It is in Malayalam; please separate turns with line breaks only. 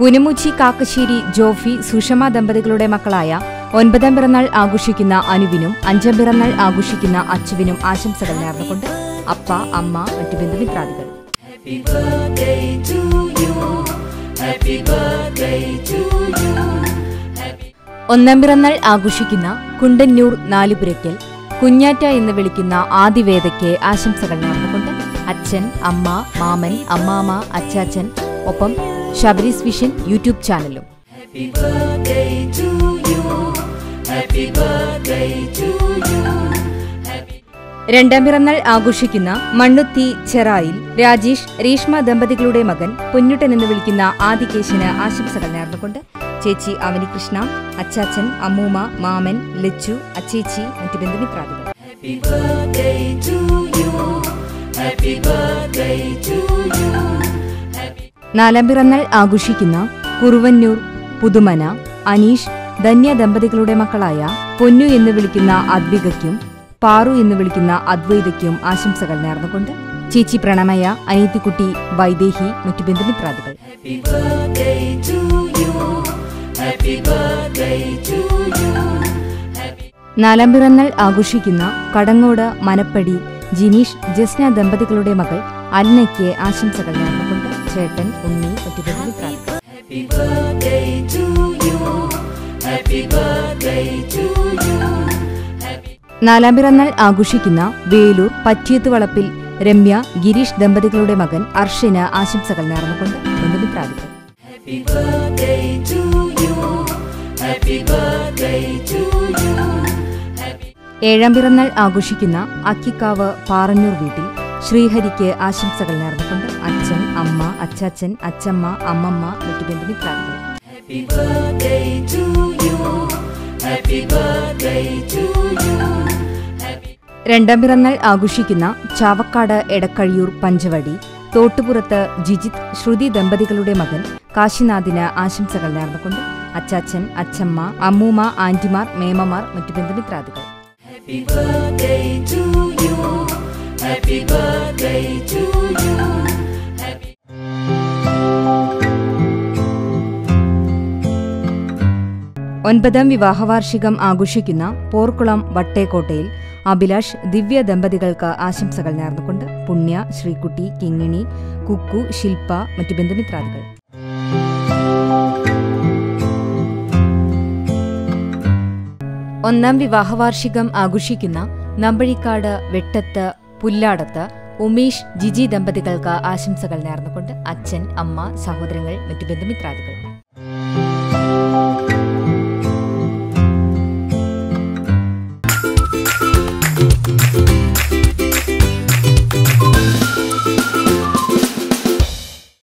പുനമുച്ചി കാക്കശ്ശേരി ജോഫി സുഷമ ദമ്പതികളുടെ മക്കളായ ഒൻപതാം പിറന്നാൾ ആഘോഷിക്കുന്ന അനുവിനും അഞ്ചാം പിറന്നാൾ ആഘോഷിക്കുന്ന അച്ചുവിനും ആശംസകൾ നേർന്നുകൊണ്ട് അപ്പ അമ്മ മറ്റു ബന്ധുമിത്രാദികൾ
Happy birthday to you. Happy birthday to you. Happy
ഒന്നാം പിറന്നാൾ ആഘോഷിക്കുന്ന കുണ്ടന്നൂർ നാലുപുരയ്ക്കൽ കുഞ്ഞാറ്റ എന്ന് വിളിക്കുന്ന ആദിവേദയ്ക്ക് ആശംസകൾ നേർന്നുകൊണ്ട് അച്ഛൻ അമ്മ മാമൻ അമ്മാമ അച്ചാച്ചൻ ഒപ്പം ശബരീസ് വിഷൻ യൂട്യൂബ് ചാനലും
Happy birthday to you. Happy birthday to you. Happy
രണ്ടാം പിറന്നാൾ ആഘോഷിക്കുന്ന മണ്ണുത്തി ചെറായിൽ രാജേഷ് രേഷ്മ ദമ്പതികളുടെ മകൻ പൊന്നുട്ടൻ എന്ന് വിളിക്കുന്ന ആദികേശന് ആശംസകൾ നേർന്നുകൊണ്ട് ചേച്ചി അവനികൃഷ്ണ അച്ചാച്ചൻ അമ്മൂമ്മ മാമൻ ലച്ചു അച്ചേച്ചി മറ്റു ബന്ധുമിത്രാദികൾ
Happy birthday to you. Happy birthday to you. Happy
നാലാം പിറന്നാൾ ആഘോഷിക്കുന്ന കുറുവന്നൂർ പുതുമന അനീഷ് ധന്യ ദമ്പതികളുടെ മക്കളായ പൊന്നു എന്ന് വിളിക്കുന്ന അദ്വികയ്ക്കും പാറു എന്ന് വിളിക്കുന്ന അദ്വൈതയ്ക്കും ആശംസകൾ നേർന്നുകൊണ്ട് ചേച്ചി പ്രണമയ അനീതിക്കുട്ടി വൈദേഹി മറ്റു ബന്ധുമിത്രാദികൾ
Happy birthday to you. Happy birthday to you. Happy
നാലാം പിറന്നാൾ ആഘോഷിക്കുന്ന കടങ്ങോട് മനപ്പടി ജിനീഷ് ജസ്ന ദമ്പതികളുടെ മകൾ അന്നയ്ക്ക് ആശംസകൾ നേർന്നുകൊണ്ട് ചേട്ടൻ ഉണ്ണി മറ്റു ബന്ധുമിത്രാദികൾ
Happy birthday to you. Happy birthday to you. Happy
നാലാം പിറന്നാൾ ആഘോഷിക്കുന്ന വേലൂർ പറ്റിയത്ത് വളപ്പിൽ രമ്യ ഗിരീഷ് ദമ്പതികളുടെ മകൻ അർഷിന് ആശംസകൾ നേർന്നുകൊണ്ട് ബന്ധുമിത്രാദികൾ
Happy birthday to you. Happy birthday to you. Happy
ഏഴാം പിറന്നാൾ ആഘോഷിക്കുന്ന അക്കിക്കാവ് പാറന്നൂർ വീട്ടിൽ ശ്രീഹരിക്ക് ആശംസകൾ നേർന്നുകൊണ്ട് അച്ഛൻ അമ്മ അച്ചാച്ചൻ അച്ചമ്മ അമ്മമ്മ മറ്റു ബന്ധുമിത്രാദികൾ
Happy birthday to you. Happy birthday to you. Happy
രണ്ടാം പിറന്നാൾ ആഘോഷിക്കുന്ന ചാവക്കാട് എടക്കഴിയൂർ പഞ്ചവടി തോട്ടുപുറത്ത് ജിജിത് ശ്രുതി ദമ്പതികളുടെ മകൻ കാശിനാഥിന് ആശംസകൾ നേർന്നുകൊണ്ട് അച്ചാച്ചൻ അച്ചമ്മ അമ്മൂമ്മ ആന്റിമാർ മേമമാർ മറ്റു ബന്ധുമിത്രാദികൾ
Happy birthday to you. Happy birthday to you. Happy
ഒൻപതാം വിവാഹവാർഷികം ആഘോഷിക്കുന്ന പോർക്കുളം വട്ടേക്കോട്ടയിൽ അഭിലാഷ് ദിവ്യ ദമ്പതികൾക്ക് ആശംസകൾ നേർന്നുകൊണ്ട് പുണ്യ ശ്രീകുട്ടി കിങ്ങിണി കുക്കു ശില്പ മറ്റു ബന്ധുമിത്രാദികൾ ഒന്നാം വിവാഹവാർഷികം ആഘോഷിക്കുന്ന നമ്പഴിക്കാട് വെട്ടത്ത് പുല്ലാടത്ത് ഉമേഷ് ജിജി ദമ്പതികൾക്ക് ആശംസകൾ നേർന്നുകൊണ്ട് അച്ഛൻ അമ്മ സഹോദരങ്ങൾ മറ്റു ബന്ധുമിത്രാദികൾ